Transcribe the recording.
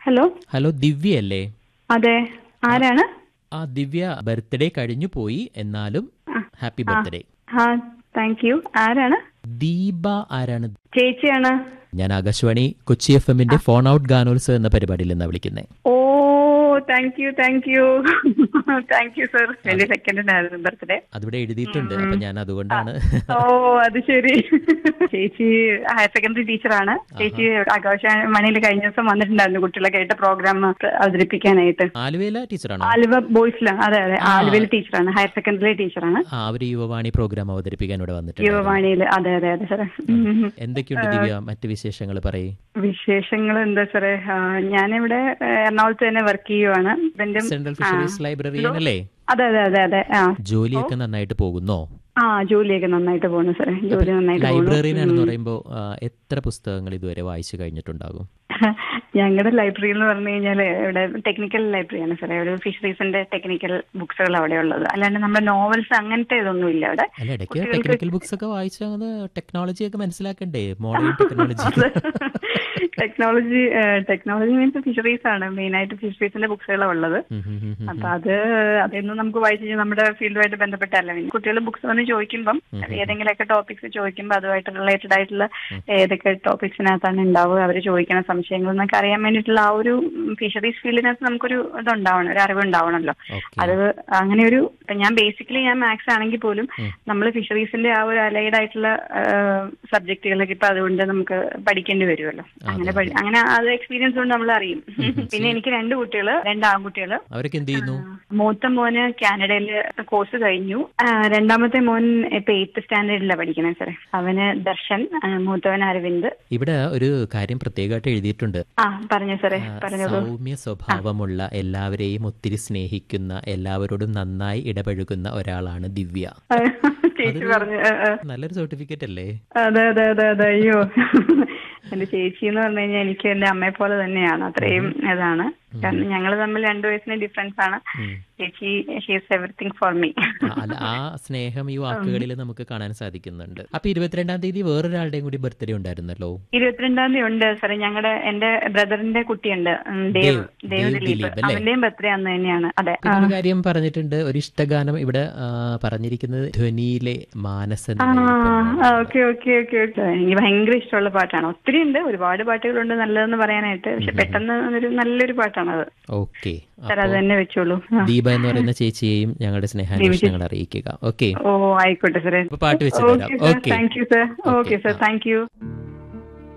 Hello hello ദിവ്യ അല്ലേ അതെ ആരാണ് ആ ദിവ്യ ബർത്ത്ഡേ കഴിഞ്ഞു പോയി എന്നാലും ഹാപ്പി ബർത്ത്ഡേ ആ താങ്ക് യു ആരാണ് ദീപ ആരാണ് ചേച്ചിയാണ് ഞാൻ ആകാശവാണി കൊച്ചി എഫ് എമ്മിന്റെ ഫോൺ ഔട്ട് ഗാനോത്സവം എന്ന പരിപാടിയിൽ നിന്നാണ് വിളിക്കുന്നത് ഓ thank you thank you thank you sir twenty സെക്കൻഡിനായിരുന്നു ബർത്ത്ഡേ അതിവിടെ എഴുതിയിട്ടുണ്ട് അപ്പൊ ഞാൻ അതുകൊണ്ടാണ് ഓ അത് ശരി ചേച്ചി ഹയർ സെക്കൻഡറി ടീച്ചറാണ് ചേച്ചി ആകാശവാണിയിൽ കഴിഞ്ഞ ദിവസം വന്നിട്ടുണ്ടായിരുന്നു കുട്ടികളൊക്കെ ആയിട്ട് പ്രോഗ്രാം അവതരിപ്പിക്കാനായിട്ട് ആലുവേല ടീച്ചറാണോ ആലുവ ബോയ്സിലാണ് അതെ അതെ ആലുവയിൽ ടീച്ചറാണ് ഹയർ സെക്കൻഡറി ടീച്ചറാണ് ആ അവര് യുവവാണി പ്രോഗ്രാം അവതരിപ്പിക്കാൻ ഇവിടെ വന്നിട്ടുണ്ട് യുവവാണിയിൽ അതെ അതെ അതെ സാറേ ഉം. എന്തൊക്കെയുണ്ട് ദിവ്യ മറ്റു വിശേഷങ്ങൾ പറയേ വിശേഷങ്ങൾ എന്താ സാറേ ആ, ഞാനിവിടെ ആ, എറണാകുളത്ത് തന്നെ വർക്ക് ചെയ്യുവാണ് ഹസ്ബൻഡും സെൻട്രൽ ഫിഷറീസ് ലൈബ്രറിയൻ അല്ലേ അതെ അതെ അതെ അതെ ആ ജോലിയൊക്കെ നന്നായിട്ട് പോകുന്നോ ആ ജോലിയൊക്കെ നന്നായിട്ട് പോകുന്നു സാറേ ജോലി നന്നായിട്ട് പോകുന്നു ലൈബ്രറിയനാണെന്ന് പറയുമ്പോൾ എത്ര പുസ്തകങ്ങൾ ഇതുവരെ വായിച്ചു കഴിഞ്ഞിട്ടുണ്ടാകും ഞങ്ങളുടെ ലൈബ്രറി എന്ന് പറഞ്ഞു കഴിഞ്ഞാൽ ഇവിടെ ടെക്നിക്കൽ ലൈബ്രറിയാണ് സാറേ ഒരു ഫിഷറീസിന്റെ ടെക്നിക്കൽ ബുക്സുകൾ അവിടെ ഉള്ളത് അല്ലാണ്ട് നമ്മുടെ നോവൽസ് അങ്ങനത്തെ ഇതൊന്നും ഇല്ല അവിടെ അല്ല ഇടയ്ക്ക് ടെക്നിക്കൽ ബുക്സ് ഒക്കെ വായിച്ചാൽ ടെക്നോളജി ഒക്കെ മനസ്സിലാക്കണ്ടേ modern technology technology technology means fisheries ആണ് മെയിൻ ആയിട്ട് ഫിഷറീസിന്റെ ബുക്സുകളാണ് ഉള്ളത് അപ്പൊ അത് അതൊന്നും നമുക്ക് വായിച്ചു കഴിഞ്ഞാൽ നമ്മുടെ ഫീൽഡുമായിട്ട് ബന്ധപ്പെട്ടല്ല കുട്ടികൾ ബുക്സ് വന്ന് ചോദിക്കുമ്പം ഏതെങ്കിലുമൊക്കെ ടോപ്പിക്സ് ചോദിക്കുമ്പോൾ അതുമായിട്ട് റിലേറ്റഡ് ആയിട്ടുള്ള ഏതൊക്കെ ടോപ്പിക്സിനകത്താണ് ഉണ്ടാവുക അവർ ചോദിക്കുന്ന സംശയങ്ങൾ എന്നൊക്കെ അറിയാൻ വേണ്ടിയിട്ടുള്ള ആ ഒരു ഫിഷറീസ് ഫീൽഡിനകത്ത് നമുക്കൊരു ഇതുണ്ടാവണം ഒരു അറിവ് ഉണ്ടാവണമല്ലോ ഓക്കെ അത് അങ്ങനെ ഒരു ഇപ്പൊ ഞാൻ ബേസിക്കലി ഞാൻ മാത്സ് ആണെങ്കിൽ പോലും നമ്മൾ ഫിഷറീസിന്റെ ആ ഒരു അലൈഡ് ആയിട്ടുള്ള സബ്ജക്റ്റുകളൊക്കെ ഇപ്പൊ അതുകൊണ്ട് നമുക്ക് പഠിക്കേണ്ടി വരുമല്ലോ അങ്ങനെ പഠി- അങ്ങനെ അത് എക്സ്പീരിയൻസ് കൊണ്ട് നമ്മൾ അറിയും പിന്നെ എനിക്ക് രണ്ട് കുട്ടികള് രണ്ട് ആൺകുട്ടികള് അവരൊക്കെ എന്ത് ചെയ്യുന്നു മൂത്ത മോന് കാനഡയില് കോഴ്സ് കഴിഞ്ഞു ആ, രണ്ടാമത്തെ മോൻ ഇപ്പൊ എയ്ത്ത് സ്റ്റാൻഡേർഡിലാണ് പഠിക്കണേ സാറേ അവന് ദർശൻ ആ, മൂത്തവൻ അരവിന്ദ് ഇവിടെ ഒരു കാര്യം പ്രത്യേകമായിട്ട് എഴുതിയിട്ടുണ്ട് ആ പറഞ്ഞു സാറേ പറഞ്ഞോളൂ സൗമ്യ സ്വഭാവമുള്ള എല്ലാവരെയും ഒത്തിരി സ്നേഹിക്കുന്ന എല്ലാവരോടും നന്നായി ഇടപഴകുന്ന ഒരാളാണ് ദിവ്യ ചേച്ചി പറഞ്ഞു ആ, ആ. നല്ലൊരു സർട്ടിഫിക്കറ്റ് അല്ലേ അതെ അതെ അതെ അതെ അയ്യോ എന്റെ ചേച്ചി എന്ന് പറഞ്ഞു കഴിഞ്ഞാൽ എനിക്ക് എന്റെ അമ്മയെ പോലെ തന്നെയാണ് അത്രയും ഇതാണ് കാരണം ഞങ്ങൾ തമ്മിൽ രണ്ടു വയസ്സിന് ഡിഫറൻസ് ആണ് ചേച്ചി ഷീസ് എവറിത്തിങ് ഫോർ മീ ആ, അല്ല ആ സ്നേഹം ഈ വാക്കുകളിൽ നമുക്ക് കാണാൻ സാധിക്കുന്നുണ്ട് അപ്പൊ ഇരുപത്തിരണ്ടാം തീയതി വേറൊരാളുടെയും കൂടി ബർത്ത്ഡേ ഉണ്ടായിരുന്നല്ലോ ഇരുപത്തിരണ്ടാം തീയതി ഉണ്ട് സാറേ ഞങ്ങളുടെ എന്റെ ബ്രദറിന്റെ കുട്ടിയുണ്ട് ഉം, ദേവ് ദേവ്, ദേവ് ദേവ് ദിലീപ് ദിലീപ് അല്ലേ? അവന്റെയും ബർത്ത്ഡേ അന്ന് തന്നെയാണ് അതെ പിന്നെ ഒരു കാര്യം പറഞ്ഞിട്ടുണ്ട് ഒരു ഇഷ്ടഗാനം ഇവിടെ ആ, പറഞ്ഞിരിക്കുന്നത് ധ്വനിയിലെ മാനസ ഓക്കെ ഓക്കെ ഓക്കെ ഓക്കെ എനിക്ക് ഭയങ്കര ഇഷ്ടമുള്ള പാട്ടാണ് ഒത്തിരി ഉണ്ട് ഒരുപാട് പാട്ടുകളുണ്ട് നല്ലതെന്ന് പറയാനായിട്ട് പക്ഷെ പെട്ടെന്ന് ഒരു നല്ലൊരു പാട്ടാണത് ഓക്കെ സാർ അത് തന്നെ വെച്ചോളൂ ആ. ദീപ എന്ന് പറയുന്ന ചേച്ചിയെയും ഞങ്ങളുടെ സ്നേഹാന്വേഷണങ്ങൾ അറിയിക്കുക ഓക്കെ ഓ ആയിക്കോട്ടെ സാറേ അപ്പൊ പാട്ട് വെച്ച് തരാം okay sir okay thank you sir okay sir thank U